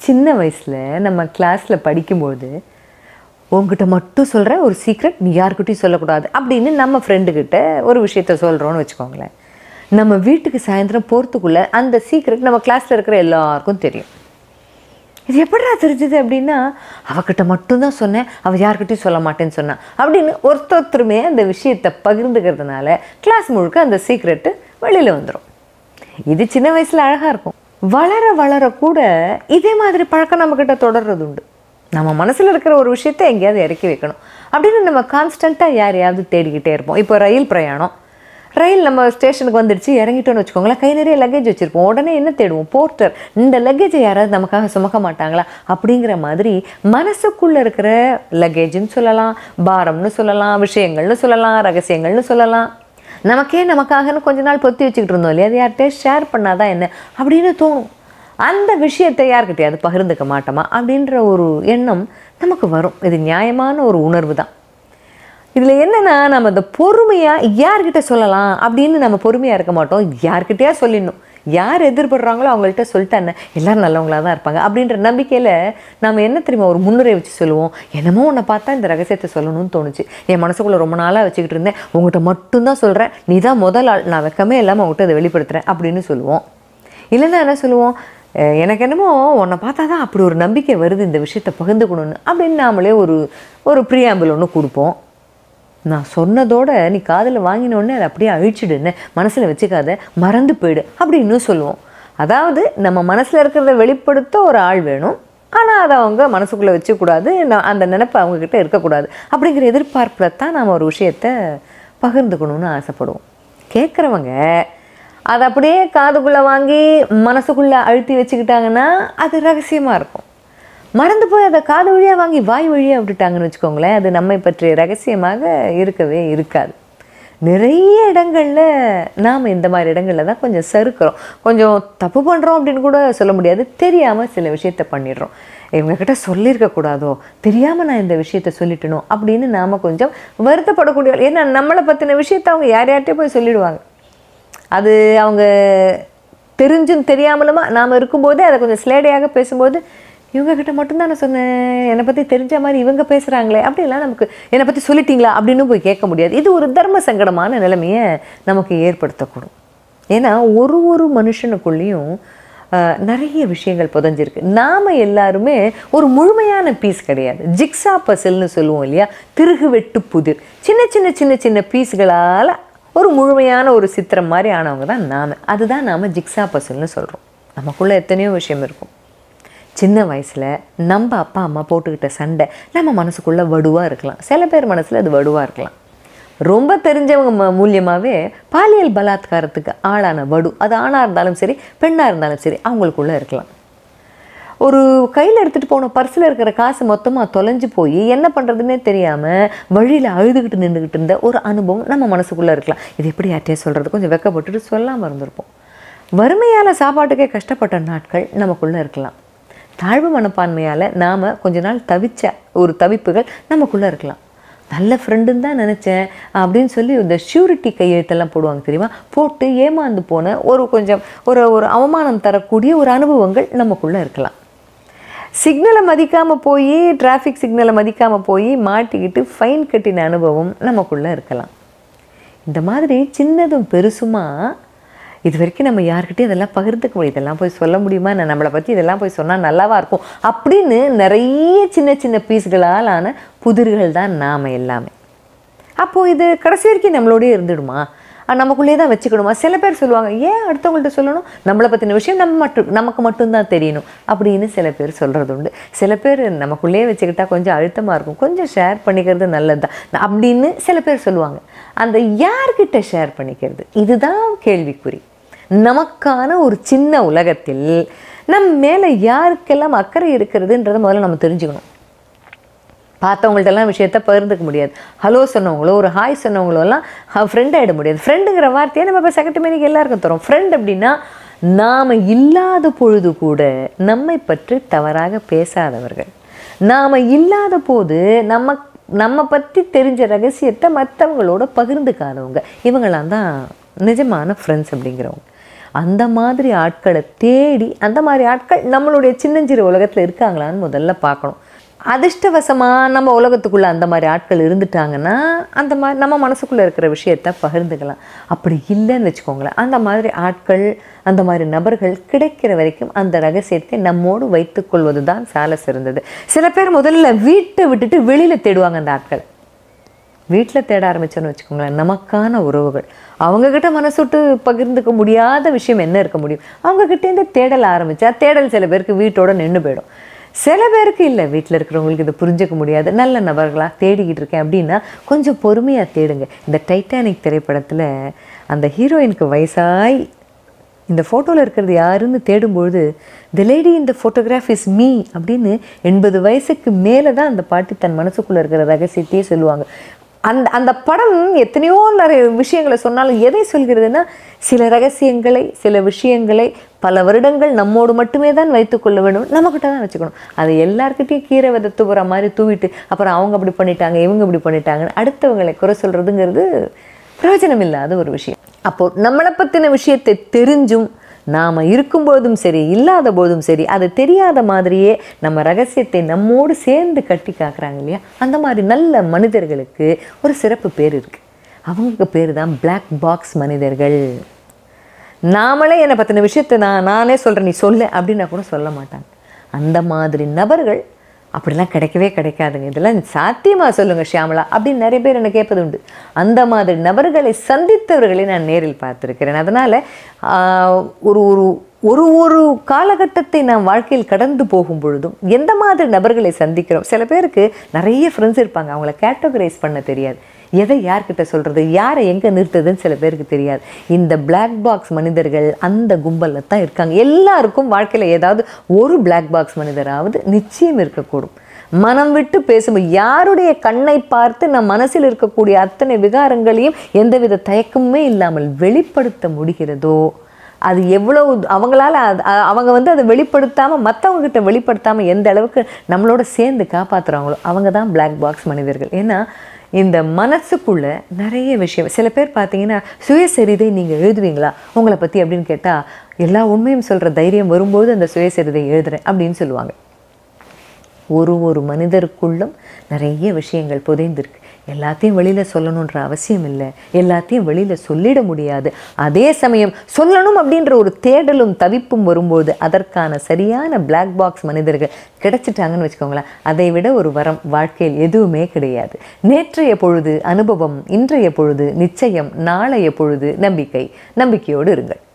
சின்ன வயசில் நம்ம கிளாஸில் படிக்கும்போது உங்ககிட்ட மட்டும் சொல்கிறேன் ஒரு சீக்ரெட் நீ யாருக்கிட்டையும் சொல்லக்கூடாது அப்படின்னு நம்ம ஃப்ரெண்டுக்கிட்ட ஒரு விஷயத்த சொல்கிறோன்னு வச்சுக்கோங்களேன் நம்ம வீட்டுக்கு சாயந்தரம் போகிறதுக்குள்ளே அந்த சீக்ரெட் நம்ம கிளாஸில் இருக்கிற எல்லாருக்கும் தெரியும் இது எப்படிடா தெரிஞ்சுது அப்படின்னா அவகிட்ட மட்டும்தான் சொன்னேன் அவள் யார்கிட்டயும் சொல்ல மாட்டேன்னு சொன்னான் அப்படின்னு ஒருத்தொருத்தருமே அந்த விஷயத்தை பகிர்ந்துக்கிறதுனால கிளாஸ் முழுக்க அந்த சீக்ரெட்டு வெளியில் வந்துடும் இது சின்ன வயசில் அழகாக இருக்கும் வளர வளர கூட இதே மாதிரி பழக்கம் நம்மக்கிட்ட தொடர்றது உண்டு நம்ம மனசில் இருக்கிற ஒரு விஷயத்தை எங்கேயாவது இறக்கி வைக்கணும் அப்படின்னு நம்ம கான்ஸ்டண்ட்டாக யாரையாவது தேடிக்கிட்டே இருப்போம் இப்போ ரயில் பிரயாணம் ரயில் நம்ம ஸ்டேஷனுக்கு வந்துடுச்சு இறங்கிட்டோன்னு வச்சுக்கோங்களேன் கை நிறைய லக்கேஜ் வச்சுருப்போம் உடனே என்ன தேடுவோம் போர்ட்டர் இந்த லக்கேஜை யாராவது நமக்காக சுமக்க மாட்டாங்களா அப்படிங்கிற மாதிரி மனசுக்குள்ளே இருக்கிற லக்கேஜ்னு சொல்லலாம் பாரம்னு சொல்லலாம் விஷயங்கள்னு சொல்லலாம் ரகசியங்கள்னு சொல்லலாம் நமக்கே நமக்காகன்னு கொஞ்ச நாள் பொத்தி வச்சுக்கிட்டு இருந்தோம் இல்லையா அது யார்கிட்டயே ஷேர் பண்ணாதான் என்ன அப்படின்னு தோணும் அந்த விஷயத்தை யார்கிட்டயாவது பகிர்ந்துக்க மாட்டோமா அப்படின்ற ஒரு எண்ணம் நமக்கு வரும் இது நியாயமான ஒரு உணர்வு தான் இதில் என்னென்னா நம்ம இந்த பொறுமையாக யார்கிட்ட சொல்லலாம் அப்படின்னு நம்ம பொறுமையாக இருக்க மாட்டோம் யார்கிட்டயா சொல்லிடணும் யார் எதிர்படுறாங்களோ அவங்கள்ட்ட சொல்லிட்டா என்ன எல்லாரும் நல்லவங்களா தான் இருப்பாங்க அப்படின்ற நம்பிக்கையில் நம்ம என்ன தெரியுமா ஒரு முன்னுரை வச்சு சொல்லுவோம் என்னமோ உன்னை பார்த்தா இந்த ரகசியத்தை சொல்லணும்னு தோணுச்சு என் மனசுக்குள்ளே ரொம்ப நாளாக வச்சுக்கிட்டு இருந்தேன் உங்கள்கிட்ட மட்டும்தான் சொல்கிறேன் நீ தான் முதல் ஆள் நான் வெக்கமே இல்லாமல் உங்கள்கிட்ட அதை வெளிப்படுத்துகிறேன் அப்படின்னு சொல்லுவோம் இல்லைன்னா என்ன சொல்லுவோம் அஹ் எனக்கு என்னமோ உன்னை பார்த்தா தான் அப்படி ஒரு நம்பிக்கை வருது இந்த விஷயத்தை பகிர்ந்துக்கணும்னு அப்படின்னு நாமளே ஒரு ஒரு ப்ரியாம்பிள் ஒன்று கொடுப்போம் நான் சொன்னதோட நீ காதில் வாங்கின உடனே அதை அப்படியே அழிச்சிடுன்னு மனசில் வச்சுக்காத மறந்து போயிடு அப்படின்னு சொல்லுவோம் அதாவது நம்ம மனசில் இருக்கிறத வெளிப்படுத்த ஒரு ஆள் வேணும் ஆனால் அதை அவங்க மனசுக்குள்ளே வச்சுக்கூடாது நான் அந்த நினைப்பு அவங்கக்கிட்ட இருக்கக்கூடாது அப்படிங்கிற எதிர்பார்ப்பில் தான் நாம் ஒரு விஷயத்த பகிர்ந்துக்கணும்னு ஆசைப்படுவோம் கேட்குறவங்க அதை அப்படியே காதுக்குள்ளே வாங்கி மனசுக்குள்ளே அழுத்தி வச்சுக்கிட்டாங்கன்னா அது ரகசியமாக இருக்கும் மறந்து போய் அதை காது வழியாக வாங்கி வாய் வழியாக விட்டுட்டாங்கன்னு வச்சுக்கோங்களேன் அது நம்மை பற்றிய ரகசியமாக இருக்கவே இருக்காது நிறைய இடங்களில் நாம் இந்த மாதிரி இடங்களில் தான் கொஞ்சம் சறுக்கிறோம் கொஞ்சம் தப்பு பண்ணுறோம் அப்படின்னு கூட சொல்ல முடியாது தெரியாமல் சில விஷயத்த பண்ணிடுறோம் இவங்கக்கிட்ட சொல்லியிருக்கக்கூடாதோ தெரியாமல் நான் இந்த விஷயத்த சொல்லிட்டனோ அப்படின்னு நாம் கொஞ்சம் வருத்தப்படக்கூடிய ஏன்னா நம்மளை பற்றின விஷயத்த அவங்க யார் யார்கிட்டயே போய் சொல்லிடுவாங்க அது அவங்க தெரிஞ்சும் தெரியாமலுமா நாம் இருக்கும்போதே அதை கொஞ்சம் ஸ்லேடையாக பேசும்போது இவங்க கிட்ட மட்டும்தான் நான் சொன்னேன் என்னை பற்றி தெரிஞ்ச மாதிரி இவங்க பேசுகிறாங்களே அப்படிலாம் நமக்கு என்னை பற்றி சொல்லிட்டீங்களா அப்படின்னு போய் கேட்க முடியாது இது ஒரு தர்ம சங்கடமான நிலைமையை நமக்கு ஏற்படுத்தக்கூடும் ஏன்னா ஒரு ஒரு மனுஷனுக்குள்ளேயும் ஆஹ், நிறைய விஷயங்கள் புதஞ்சிருக்கு நாம் எல்லாருமே ஒரு முழுமையான பீஸ் கிடையாது ஜிக்ஸா பசில்னு சொல்லுவோம் இல்லையா திருகு வெட்டு புதிர் சின்ன சின்ன சின்ன சின்ன பீஸ்களால் ஒரு முழுமையான ஒரு சித்திரம் மாதிரி ஆனவங்க தான் நாம் அதுதான் நாம் ஜிக்ஸா பசில்னு சொல்கிறோம் நமக்குள்ளே எத்தனையோ விஷயம் இருக்கும் சின்ன வயசில் நம்ம அப்பா அம்மா போட்டுக்கிட்ட சண்டை நம்ம மனசுக்குள்ளே வடுவாக இருக்கலாம் சில பேர் மனசில் அது வடுவாக இருக்கலாம் ரொம்ப தெரிஞ்சவங்க ம மூலியமாகவே பாலியல் பலாத்காரத்துக்கு ஆளான வடு அது ஆணாக இருந்தாலும் சரி பெண்ணாக இருந்தாலும் சரி அவங்களுக்குள்ளே இருக்கலாம் ஒரு கையில் எடுத்துகிட்டு போன பர்ஸில் இருக்கிற காசு மொத்தமாக தொலைஞ்சு போய் என்ன பண்ணுறதுன்னே தெரியாமல் வழியில் அழுதுகிட்டு நின்றுக்கிட்டு இருந்த ஒரு அனுபவம் நம்ம மனசுக்குள்ளே இருக்கலாம் இது எப்படி யார்ட்டையே சொல்கிறது கொஞ்சம் வெக்கப்பட்டுட்டு சொல்லாமல் இருந்திருப்போம் வறுமையால் சாப்பாட்டுக்கே கஷ்டப்பட்ட நாட்கள் நமக்குள்ளே இருக்கலாம் தாழ்வு மனப்பான்மையால் நாம் கொஞ்ச நாள் தவிச்ச ஒரு தவிப்புகள் நமக்குள்ளே இருக்கலாம் நல்ல ஃப்ரெண்டுன்னு தான் நினச்சேன் அப்படின்னு சொல்லி இந்த ஷூரிட்டி கையெழுத்தெல்லாம் போடுவாங்க தெரியுமா போட்டு ஏமாந்து போன ஒரு கொஞ்சம் ஒரு ஒரு அவமானம் தரக்கூடிய ஒரு அனுபவங்கள் நமக்குள்ளே இருக்கலாம் சிக்னலை மதிக்காமல் போய் டிராஃபிக் சிக்னலை மதிக்காமல் போய் மாட்டிக்கிட்டு ஃபைன் கட்டின அனுபவம் நமக்குள்ளே இருக்கலாம் இந்த மாதிரி சின்னதும் பெருசுமா இது வரைக்கும் நம்ம யார்கிட்டயும் இதெல்லாம் பகிர்ந்துக்க முடியும் இதெல்லாம் போய் சொல்ல முடியுமா நான் நம்மளை பற்றி இதெல்லாம் போய் சொன்னால் நல்லாவா இருக்கும் அப்படின்னு நிறைய சின்ன சின்ன பீஸ்களால் ஆன புதிர்கள் தான் நாம் எல்லாமே அப்போது இது கடைசி வரைக்கும் நம்மளோடயே இருந்துடுமா அஹ் நமக்குள்ளேயே தான் வச்சுக்கணுமா சில பேர் சொல்லுவாங்க ஏன் அடுத்தவங்கள்ட்ட சொல்லணும் நம்மளை பற்றின விஷயம் நம்ம மட்டும் நமக்கு மட்டும்தான் தெரியணும் அப்படின்னு சில பேர் சொல்கிறது உண்டு சில பேர் நமக்குள்ளேயே வச்சுக்கிட்டா கொஞ்சம் அழுத்தமாக இருக்கும் கொஞ்சம் ஷேர் பண்ணிக்கிறது நல்லது தான் அப்படின்னு சில பேர் சொல்லுவாங்க அந்த யார்கிட்ட ஷேர் பண்ணிக்கிறது இதுதான் கேள்விக்குறி நமக்கான ஒரு சின்ன உலகத்தில் நம் மேலே யாருக்கெல்லாம் அக்கறை இருக்கிறதுன்றதை முதல்ல நம்ம தெரிஞ்சுக்கணும் பார்த்தவங்கள்ட்டெல்லாம் விஷயத்த பகிர்ந்துக்க முடியாது ஹலோ சொன்னவங்களோ ஒரு ஹாய் சொன்னவங்களோ எல்லாம் ஃப்ரெண்ட் ஆகிட முடியாது ஃப்ரெண்டுங்கிற வார்த்தையை நம்ம இப்போ செகண்ட் மணிக்கு எல்லாருக்கும் தரோம் ஃப்ரெண்ட் அப்படின்னா நாம் இல்லாத பொழுது கூட நம்மை பற்றி தவறாக பேசாதவர்கள் நாம் இல்லாத போது நம்ம நம்ம பற்றி தெரிஞ்ச ரகசியத்தை மற்றவங்களோட பகிர்ந்துக்காதவங்க இவங்களாம் தான் நிஜமான ஃப்ரெண்ட்ஸ் அப்படிங்கிறவங்க அந்த மாதிரி ஆட்களை தேடி அந்த மாதிரி ஆட்கள் நம்மளுடைய சின்னஞ்சிறு உலகத்தில் இருக்காங்களான்னு முதல்ல பார்க்கணும் அதிர்ஷ்டவசமாக நம்ம உலகத்துக்குள்ளே அந்த மாதிரி ஆட்கள் இருந்துட்டாங்கன்னா அந்த மாதிரி நம்ம மனசுக்குள்ளே இருக்கிற விஷயத்த பகிர்ந்துக்கலாம் அப்படி இல்லைன்னு வச்சுக்கோங்களேன் அந்த மாதிரி ஆட்கள் அந்த மாதிரி நபர்கள் கிடைக்கிற வரைக்கும் அந்த ரகசியத்தை நம்மோடு வைத்துக்கொள்வது தான் சால சிறந்தது சில பேர் முதல்ல வீட்டை விட்டுட்டு வெளியில் தேடுவாங்க அந்த ஆட்களை வீட்டில் தேட ஆரம்பிச்சோன்னு வச்சுக்கோங்களேன் நமக்கான உறவுகள் அவங்கக்கிட்ட மனசுட்டு பகிர்ந்துக்க முடியாத விஷயம் என்ன இருக்க முடியும் அவங்கக்கிட்டேருந்து தேடல் ஆரம்பித்தா தேடல் சில பேருக்கு வீட்டோட நின்று போயிடும் சில பேருக்கு இல்லை வீட்டில் இருக்கிறவங்களுக்கு இதை புரிஞ்சுக்க முடியாது நல்ல நபர்களாக தேடிக்கிட்டு இருக்கேன் அப்படின்னா கொஞ்சம் பொறுமையாக தேடுங்க இந்த டைட்டானிக் திரைப்படத்தில் அந்த ஹீரோயினுக்கு வயசாய் இந்த ஃபோட்டோவில் இருக்கிறது யாருன்னு தேடும்பொழுது த லேடி இந்த ஃபோட்டோகிராஃப் இஸ் மீ அப்படின்னு எண்பது வயசுக்கு மேலே தான் அந்த பாட்டி தன் மனசுக்குள்ளே இருக்கிற ரகசியத்தையே சொல்லுவாங்க அந்த அந்த படம் எத்தனையோ நிறைய விஷயங்களை சொன்னாலும் எதை சொல்கிறதுனா சில ரகசியங்களை சில விஷயங்களை பல வருடங்கள் நம்மோடு மட்டுமே தான் வைத்துக்கொள்ள வேண்டும் நம்மக்கிட்ட தான் வச்சுக்கணும் அதை எல்லாருக்கிட்டையும் கீரை விதை தூவுற மாதிரி தூவிட்டு அப்புறம் அவங்க அப்படி பண்ணிட்டாங்க இவங்க இப்படி பண்ணிட்டாங்கன்னு அடுத்தவங்களை குறை சொல்கிறதுங்கிறது பிரயோஜனம் இல்லாத ஒரு விஷயம் அப்போ நம்மளை பற்றின விஷயத்தை தெரிஞ்சும் நாம் இருக்கும்போதும் சரி இல்லாத போதும் சரி அது தெரியாத மாதிரியே நம்ம ரகசியத்தை நம்மோடு சேர்ந்து கட்டி காக்குறாங்க இல்லையா அந்த மாதிரி நல்ல மனிதர்களுக்கு ஒரு சிறப்பு பேர் இருக்குது அவங்களுக்கு பேர் தான் பிளாக் பாக்ஸ் மனிதர்கள் நாமளே என்னை பற்றின விஷயத்தை நான் நானே சொல்கிறேன் நீ சொல்லு அப்படின்னா கூட சொல்ல மாட்டாங்க அந்த மாதிரி நபர்கள் அப்படிலாம் கிடைக்கவே கிடைக்காதுங்க இதெல்லாம் சாத்தியமாக சொல்லுங்கள் ஷியாமலா அப்படின்னு நிறைய பேர் என்ன கேட்பது உண்டு அந்த மாதிரி நபர்களை சந்தித்தவர்களை நான் நேரில் பார்த்துருக்கிறேன் அதனால் ஒரு ஒரு ஒரு ஒரு காலகட்டத்தை நாம் வாழ்க்கையில் கடந்து போகும் பொழுதும் எந்த மாதிரி நபர்களை சந்திக்கிறோம் சில பேருக்கு நிறைய ஃப்ரெண்ட்ஸ் இருப்பாங்க அவங்கள கேட்டகரைஸ் பண்ண தெரியாது எதை யார்கிட்ட சொல்கிறது யாரை எங்கே நிறுத்துறதுன்னு சில பேருக்கு தெரியாது இந்த பிளாக் பாக்ஸ் மனிதர்கள் அந்த கும்பலில் தான் இருக்காங்க எல்லாருக்கும் வாழ்க்கையில் ஏதாவது ஒரு பிளாக் பாக்ஸ் மனிதராவது நிச்சயம் இருக்கக்கூடும் மனம் விட்டு பேசும்போது யாருடைய கண்ணை பார்த்து நம் மனசில் இருக்கக்கூடிய அத்தனை விகாரங்களையும் எந்தவித தயக்கமுமே இல்லாமல் வெளிப்படுத்த முடிகிறதோ அது எவ்வளவு அவங்களால அது அ- அவங்க வந்து அதை வெளிப்படுத்தாமல் மற்றவங்ககிட்ட வெளிப்படுத்தாமல் எந்த அளவுக்கு நம்மளோட சேர்ந்து காப்பாற்றுறாங்களோ அவங்க தான் பிளாக் பாக்ஸ் மனிதர்கள் ஏன்னா இந்த மனசுக்குள்ள நிறைய விஷயம் சில பேர் பார்த்தீங்கன்னா சுயசரிதை நீங்கள் எழுதுவீங்களா உங்களை பற்றி அப்படின்னு கேட்டால் எல்லா உண்மையும் சொல்கிற தைரியம் வரும்போது அந்த சுயசரிதை எழுதுறேன் அப்படின்னு சொல்லுவாங்க ஒரு ஒரு மனிதருக்குள்ளும் நிறைய விஷயங்கள் புதைந்திருக்கு எல்லாத்தையும் வெளியில் சொல்லணுன்ற அவசியம் இல்லை எல்லாத்தையும் வெளியில் சொல்லிட முடியாது அதே சமயம் சொல்லணும் அப்படின்ற ஒரு தேடலும் தவிப்பும் வரும்போது அதற்கான சரியான பிளாக் பாக்ஸ் மனிதர்கள் கிடைச்சிட்டாங்கன்னு வச்சுக்கோங்களேன் அதை விட ஒரு வரம் வாழ்க்கையில் எதுவுமே கிடையாது நேற்றைய பொழுது அனுபவம் இன்றைய பொழுது நிச்சயம் நாளைய பொழுது நம்பிக்கை நம்பிக்கையோடு இருங்கள்